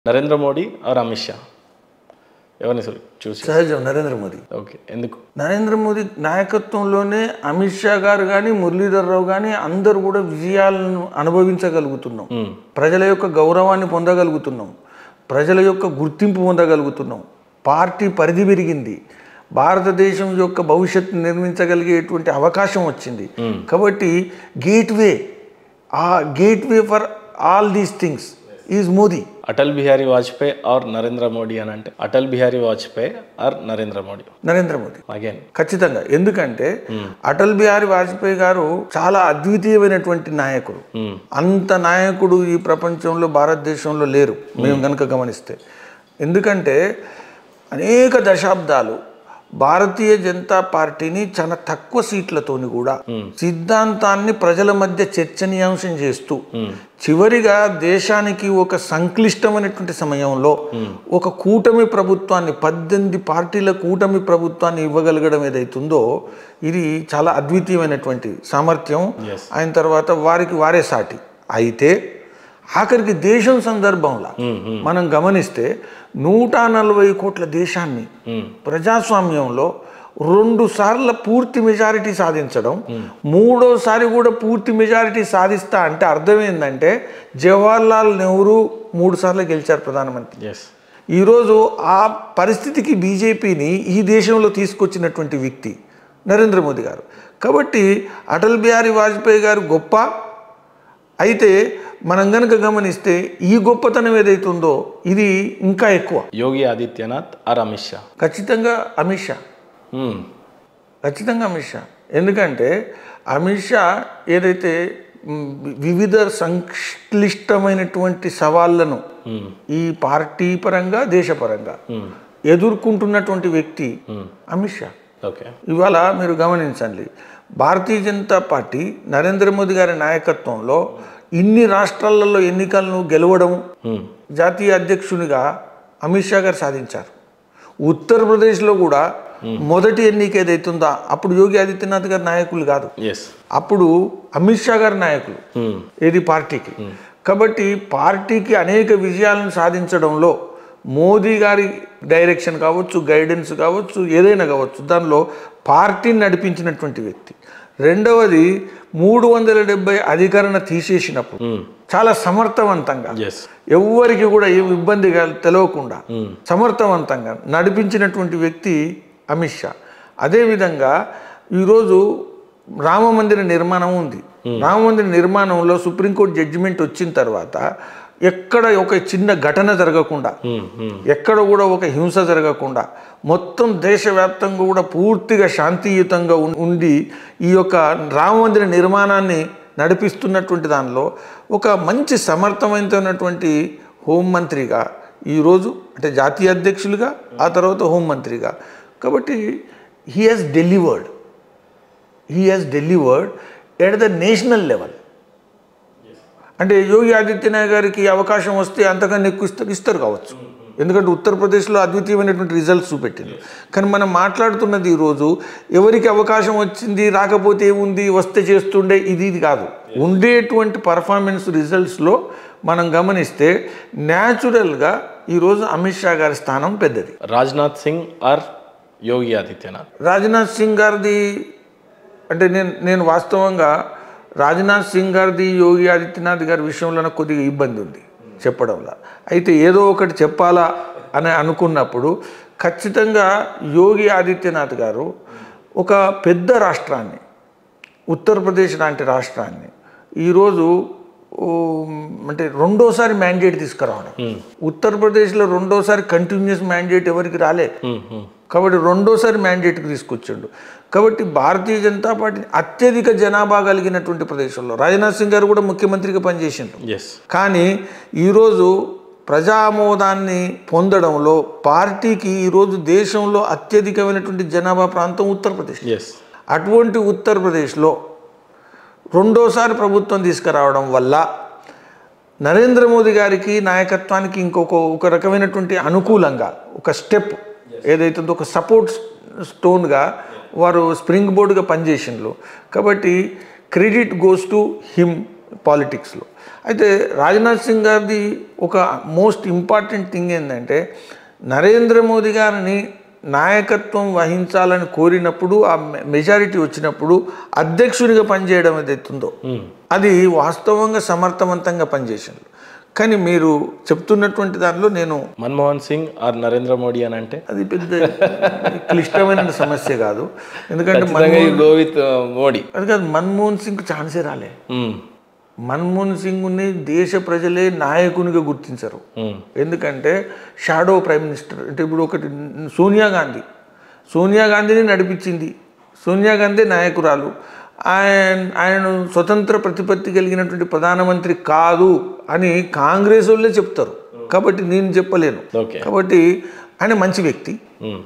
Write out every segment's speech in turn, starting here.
Narendra Modi or Amit Shah ఎవరిని చూసి సహజం నరేంద్ర మోదీ ఓకే ఎందుకు నరేంద్ర మోదీ నాయకత్వంలోనే అమిత్ షా గారు కానీ మురళీధర్ రావు కానీ అందరూ కూడా విజయాలను అనుభవించగలుగుతున్నాం మ్మ్. ప్రజల యొక్క గౌరవాన్ని పొందగలుగుతున్నాం ప్రజల యొక్క గుర్తింపు పొందగలుగుతున్నాం పార్టీ పరిధి పెరిగింది భారతదేశం యొక్క భవిష్యత్తు నిర్మించగలిగేటువంటి అవకాశం వచ్చింది కాబట్టి గేట్వే ఆ gateway for all these things is Modi Atal Bihari Vajpayee or Narendra Modi అని అంటే అటల్ బిహారీ వాజ్పేయి ఆర్ నరేంద్ర మోడీ నరేంద్ర మోదీ అగైన్ ఖచ్చితంగా ఎందుకంటే అటల్ బిహారీ వాజ్పేయి గారు చాలా అద్వితీయమైనటువంటి నాయకుడు అంత నాయకుడు ఈ ప్రపంచంలో భారతదేశంలో లేరు మేము కనుక గమనిస్తే ఎందుకంటే అనేక దశాబ్దాలు భారతీయ జనతా పార్టీని చాలా తక్కువ సీట్లతోని కూడా సిద్ధాంతాన్ని ప్రజల మధ్య చర్చనీయాంశం చేస్తూ చివరిగా దేశానికి ఒక సంక్లిష్టమైనటువంటి సమయంలో ఒక కూటమి ప్రభుత్వాన్ని పద్దెనిమిది పార్టీల కూటమి ప్రభుత్వాన్ని ఇవ్వగలగడం ఏదైతుందో ఇది చాలా అద్వితీయమైనటువంటి సామర్థ్యం Yes. ఆయన తర్వాత వారికి వారే సాటి అయితే ఆఖరికి దేశం సందర్భంలో మనం గమనిస్తే నూట నలభై కోట్ల దేశాన్ని ప్రజాస్వామ్యంలో రెండు సార్ల పూర్తి మెజారిటీ సాధించడం మూడోసారి కూడా పూర్తి మెజారిటీ సాధిస్తా అంటే అర్థం ఏంటంటే జవహర్లాల్ నెహ్రూ మూడు సార్లు గెలిచారు ప్రధానమంత్రి ఎస్ ఈరోజు ఆ పరిస్థితికి బీజేపీని ఈ దేశంలో తీసుకొచ్చినటువంటి వ్యక్తి నరేంద్ర మోదీ గారు కాబట్టి అటల్ బిహారీ వాజ్పేయి గారు గొప్ప అయితే మనం గనక గమనిస్తే ఈ గొప్పతనం ఏదైతుందో ఇది ఇంకా ఎక్కువ యోగి ఆదిత్యనాథ్ ఆర్ అమిత్ షా ఖచ్చితంగా అమిత్ షా మ్మ్. ఖచ్చితంగా అమిత్ షా ఎందుకంటే అమిత్ షా ఏదైతే మ్, వివిధ సంక్లిష్టమైనటువంటి సవాళ్లను ఈ పార్టీ పరంగా దేశపరంగా ఎదుర్కొంటున్నటువంటి వ్యక్తి అమిత్ షా ఓకే ఇవాళ మీరు గమనించండి భారతీయ జనతా పార్టీ నరేంద్ర మోదీ గారి నాయకత్వంలో ఇన్ని రాష్ట్రాలలో ఎన్నికలను గెలవడం మ్మ్. జాతీయ అధ్యక్షునిగా అమిత్ షా గారు సాధించారు ఉత్తరప్రదేశ్లో కూడా మొదటి ఎన్నిక ఏదైతుందో అప్పుడు యోగి ఆదిత్యనాథ్ గారి నాయకులు కాదు ఎస్ అప్పుడు అమిత్ షా గారి నాయకులు ఏది పార్టీకి కాబట్టి పార్టీకి అనేక విజయాలను సాధించడంలో మోదీ గారి డైరెక్షన్ కావచ్చు గైడెన్స్ కావచ్చు ఏదైనా కావచ్చు దానిలో పార్టీని నడిపించినటువంటి వ్యక్తి రెండవది మూడు వందల డెబ్బై అధికరణ తీసేసినప్పుడు చాలా సమర్థవంతంగా ఎస్ ఎవ్వరికి కూడా ఏం ఇబ్బంది కల- తెలియకుండా సమర్థవంతంగా నడిపించినటువంటి వ్యక్తి అమిత్ షా అదేవిధంగా ఈరోజు రామ మందిర నిర్మాణం ఉంది రామ మందిర నిర్మాణంలో సుప్రీంకోర్టు జడ్జిమెంట్ వచ్చిన తర్వాత ఎక్కడ ఒక చిన్న ఘటన జరగకుండా ఎక్కడ కూడా ఒక హింస జరగకుండా మొత్తం దేశవ్యాప్తంగా కూడా పూర్తిగా శాంతియుతంగా ఉం- ఉండి ఈ యొక్క రామ మందిర నిర్మాణాన్ని నడిపిస్తున్నటువంటి దానిలో ఒక మంచి సమర్థవంతమైనటువంటి హోంమంత్రిగా ఈరోజు అంటే జాతీయ అధ్యక్షులుగా ఆ తర్వాత హోంమంత్రిగా కాబట్టి he has delivered he has delivered at the national level అంటే యోగి ఆదిత్యనాథ్ గారికి అవకాశం వస్తే అంతకన్నా ఎక్కువ ఇస్తారు ఇస్తారు కావచ్చు ఎందుకంటే ఉత్తరప్రదేశ్లో అద్వితీయమైనటువంటి రిజల్ట్స్ చూపెట్టింది కానీ మనం మాట్లాడుతున్నది ఈరోజు ఎవరికి అవకాశం వచ్చింది రాకపోతే ఏముంది వస్తే చేస్తుండే ఇది ఇది కాదు ఉండేటువంటి పర్ఫార్మెన్స్ రిజల్ట్స్లో మనం గమనిస్తే న్యాచురల్గా ఈరోజు అమిత్ షా గారి స్థానం పెద్దది రాజ్నాథ్ సింగ్ ఆర్ యోగి ఆదిత్యనాథ్ రాజ్నాథ్ సింగ్ గారిది అంటే నేను నేను వాస్తవంగా రాజ్నాథ్ సింగ్ గారిది యోగి ఆదిత్యనాథ్ గారి విషయంలో నాకు కొద్దిగా ఇబ్బంది ఉంది చెప్పడంలో అయితే ఏదో ఒకటి చెప్పాలా అని అనుకున్నప్పుడు ఖచ్చితంగా యోగి ఆదిత్యనాథ్ గారు ఒక పెద్ద రాష్ట్రాన్ని ఉత్తరప్రదేశ్ లాంటి రాష్ట్రాన్ని ఈరోజు ఓ, అంటే రెండోసారి మ్యాండేట్ తీసుకురావడం ఉత్తరప్రదేశ్లో రెండోసారి కంటిన్యూస్ మ్యాండేట్ ఎవరికి రాలే కాబట్టి రెండోసారి మ్యాండేట్కి తీసుకొచ్చిండు కాబట్టి భారతీయ జనతా పార్టీ అత్యధిక జనాభా కలిగినటువంటి ప్రదేశంలో రాజ్నాథ్ సింగ్ గారు కూడా ముఖ్యమంత్రిగా పనిచేసిండు ఎస్ కానీ ఈరోజు ప్రజామోదాన్ని పొందడంలో పార్టీకి ఈరోజు దేశంలో అత్యధికమైనటువంటి జనాభా ప్రాంతం ఉత్తరప్రదేశ్ ఎస్ అటువంటి ఉత్తరప్రదేశ్లో రెండోసారి ప్రభుత్వం తీసుకురావడం వల్ల నరేంద్ర మోదీ గారికి నాయకత్వానికి ఇంకొక ఒక రకమైనటువంటి అనుకూలంగా ఒక స్టెప్ ఏదైతే ఒక సపోర్ట్ స్టోన్గా వారు స్ప్రింగ్ బోర్డుగా పనిచేసిండ్రు కాబట్టి క్రెడిట్ గోస్ టు హిమ్ పాలిటిక్స్లో అయితే రాజ్నాథ్ సింగ్ గారిది ఒక మోస్ట్ ఇంపార్టెంట్ థింగ్ ఏంటంటే నరేంద్ర మోదీ గారిని నాయకత్వం వహించాలని కోరినప్పుడు ఆ మెజారిటీ వచ్చినప్పుడు అధ్యక్షునిగా పనిచేయడం ఏదైతుందో అది వాస్తవంగా సమర్థవంతంగా పనిచేసింది కానీ మీరు చెప్తున్నటువంటి దానిలో నేను మన్మోహన్ సింగ్ ఆర్ నరేంద్ర మోడీ అని అంటే అది పెద్ద క్లిష్టమైన సమస్య కాదు ఎందుకంటే ఖచ్చితంగా గో విత్ మోడీ అది కాదు మన్మోహన్ సింగ్ ఛాన్సే రాలే మ్మ్. మన్మోహన్ సింగ్ని దేశ ప్రజలే నాయకునిగా గుర్తించరు మ్మ్. ఎందుకంటే షాడో ప్రైమ్ మినిస్టర్ అంటే ఇప్పుడు ఒకటి సోనియా గాంధీ సోనియా గాంధీని నడిపించింది సోనియా గాంధీ నాయకురాలు ఆయన ఆయన స్వతంత్ర ప్రతిపత్తి కలిగినటువంటి ప్రధానమంత్రి కాదు అని కాంగ్రెస్ వాళ్ళే చెప్తారు కాబట్టి నేను చెప్పలేను ఓకే కాబట్టి ఆయన మంచి వ్యక్తి మ్మ్.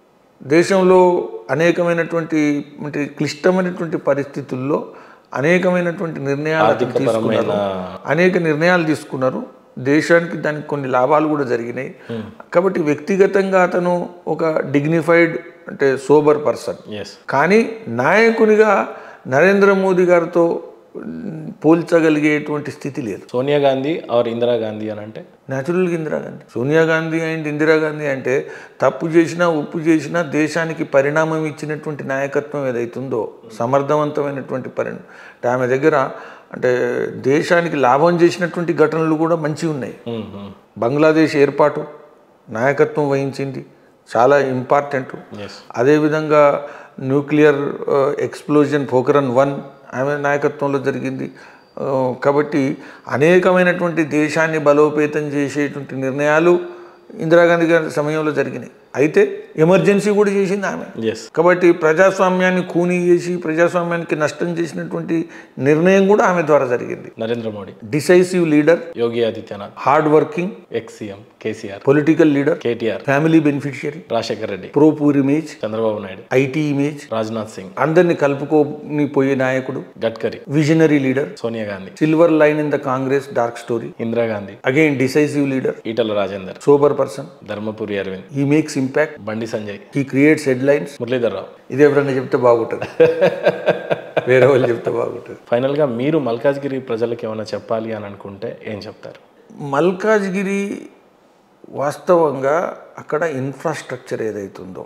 దేశంలో అనేకమైనటువంటి అంటే క్లిష్టమైనటువంటి పరిస్థితుల్లో అనేకమైనటువంటి నిర్ణయాలు అతను తీసుకున్నారు అనేక నిర్ణయాలు తీసుకున్నారు దేశానికి దానికి కొన్ని లాభాలు కూడా జరిగినాయి కాబట్టి వ్యక్తిగతంగా అతను ఒక డిగ్నిఫైడ్ అంటే సోబర్ పర్సన్ ఎస్ కానీ నాయకునిగా నరేంద్ర మోదీ గారితో మ్, పోల్చగలిగేటువంటి స్థితి లేదు సోనియా గాంధీ ఆర్ ఇందిరా గాంధీ అని అంటే న్యాచురల్గా ఇందిరాగాంధీ సోనియా గాంధీ అండ్ ఇందిరాగాంధీ అంటే తప్పు చేసినా ఉప్పు చేసినా దేశానికి పరిణామం ఇచ్చినటువంటి నాయకత్వం ఏదైతుందో సమర్థవంతమైనటువంటి పరిణామం అంటే ఆమె దగ్గర అంటే దేశానికి లాభం చేసినటువంటి ఘటనలు కూడా మంచిగా ఉన్నాయి మ్మ్. మ్మ్. బంగ్లాదేశ్ ఏర్పాటు నాయకత్వం వహించింది చాలా ఇంపార్టెంట్ ఎస్ అదేవిధంగా న్యూక్లియర్ ఎక్స్ప్లోజన్ పోఖరన్ వన్ ఆమె నాయకత్వంలో జరిగింది ఆ, కాబట్టి అనేకమైనటువంటి దేశాన్ని బలోపేతం చేసేటువంటి నిర్ణయాలు ఇందిరాగాంధీ గారి సమయంలో జరిగినాయి అయితే ఎమర్జెన్సీ కూడా చేసింది ఆమె ఎస్ కాబట్టి ప్రజాస్వామ్యాన్ని కూనీ చేసి ప్రజాస్వామ్యానికి నష్టం చేసినటువంటి నిర్ణయం కూడా ఆమె ద్వారా జరిగింది Narendra Modi decisive leader Yogi Adityanath hard working ex CM KCR political leader KTR family beneficiary Rajasekhar Reddy pro poor image Chandrababu Naidu IT image Rajnath Singh అందరిని కలుపుకొని పోయే నాయకుడు Gadkari visionary leader Sonia Gandhi silver line in the Congress dark story Indira Gandhi again decisive leader Etela Rajender sober person Dharmapuri Arvind he makes impact Bandi Sanjay he creates headlines Muralidhar Rao ఇది ఎవరైనా చెప్తే బాగుంటుంది వేరే వాళ్ళు చెప్తే బాగుంటుంది ఫైనల్గా మీరు మల్కాజ్గిరి ప్రజలకు ఏమైనా చెప్పాలి అని అనుకుంటే ఏం చెప్తారు మల్కాజ్గిరి వాస్తవంగా అక్కడ ఇన్ఫ్రాస్ట్రక్చర్ ఏదైతుందో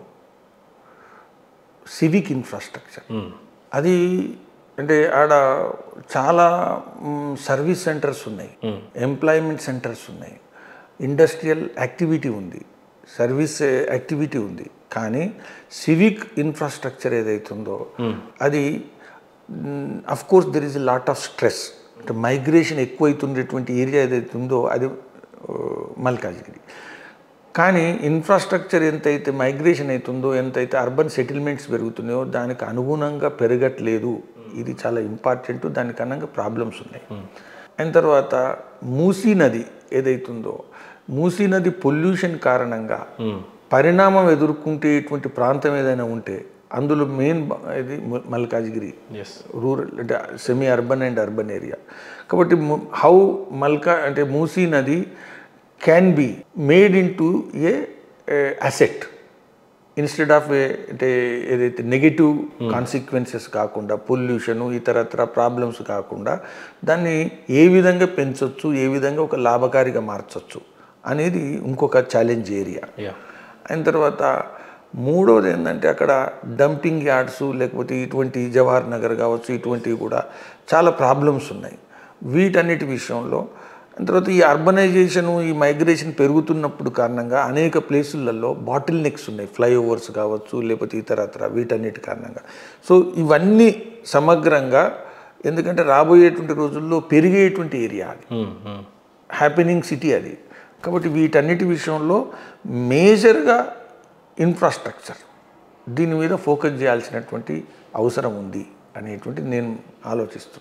సివిక్ ఇన్ఫ్రాస్ట్రక్చర్ మ్మ్. అది అంటే ఆడ చాలా మ్, సర్వీస్ సెంటర్స్ ఉన్నాయి ఎంప్లాయ్మెంట్ సెంటర్స్ ఉన్నాయి ఇండస్ట్రియల్ యాక్టివిటీ ఉంది సర్వీస్ యాక్టివిటీ ఉంది కానీ సివిక్ ఇన్ఫ్రాస్ట్రక్చర్ ఏదైతుందో అది of course there is lot of stress అంటే మైగ్రేషన్ ఎక్కువైతుండేటువంటి ఏరియా ఏదైతే ఉందో అది ఆ, మల్కాజ్గిరి కానీ ఇన్ఫ్రాస్ట్రక్చర్ ఎంతైతే మైగ్రేషన్ అవుతుందో ఎంతైతే అర్బన్ సెటిల్మెంట్స్ పెరుగుతున్నాయో దానికి అనుగుణంగా పెరగట్లేదు ఇది చాలా ఇంపార్టెంట్ దానికి అనుగుణంగా ప్రాబ్లమ్స్ ఉన్నాయి అయిన తర్వాత మూసీ నది ఏదైతుందో మూసీ నది పొల్యూషన్ కారణంగా పరిణామం ఎదుర్కొంటేటువంటి ప్రాంతం ఏదైనా ఉంటే అందులో మెయిన్ ఇది మ- మల్కాజ్గిరి ఎస్ రూరల్ అంటే semi urban and urban area కాబట్టి హౌ మల్కా అంటే మూసీ నది can be made into a asset instead of a అంటే ఏదైతే నెగిటివ్ కాన్సిక్వెన్సెస్ కాకుండా పొల్యూషను ఇతరత్ర ప్రాబ్లమ్స్ కాకుండా దాన్ని ఏ విధంగా పెంచవచ్చు ఏ విధంగా ఒక లాభకారిగా మార్చవచ్చు అనేది ఇంకొక ఛాలెంజ్ ఏరియా యా అయిన తర్వాత మూడవది ఏంటంటే అక్కడ డంపింగ్ యార్డ్స్ లేకపోతే ఇటువంటి జవహర్ నగర్ కావచ్చు ఇటువంటివి కూడా చాలా ప్రాబ్లమ్స్ ఉన్నాయి వీటన్నిటి విషయంలో అయిన తర్వాత ఈ అర్బనైజేషన్ ఈ మైగ్రేషన్ పెరుగుతున్నప్పుడు కారణంగా అనేక ప్లేసులలో బాటిల్ నెక్స్ ఉన్నాయి ఫ్లైఓవర్స్ కావచ్చు లేకపోతే ఇతరత్ర వీటన్నిటి కారణంగా సో ఇవన్నీ సమగ్రంగా ఎందుకంటే రాబోయేటువంటి రోజుల్లో పెరిగేటువంటి ఏరియా అది మ్మ్. మ్మ్. హ్యాపెనింగ్ సిటీ అది కాబట్టి వీటన్నిటి విషయంలో మేజర్గా ఇన్ఫ్రాస్ట్రక్చర్ దీని మీద ఫోకస్ చేయాల్సినటువంటి అవసరం ఉంది అనేటువంటిది నేను ఆలోచిస్తున్నాను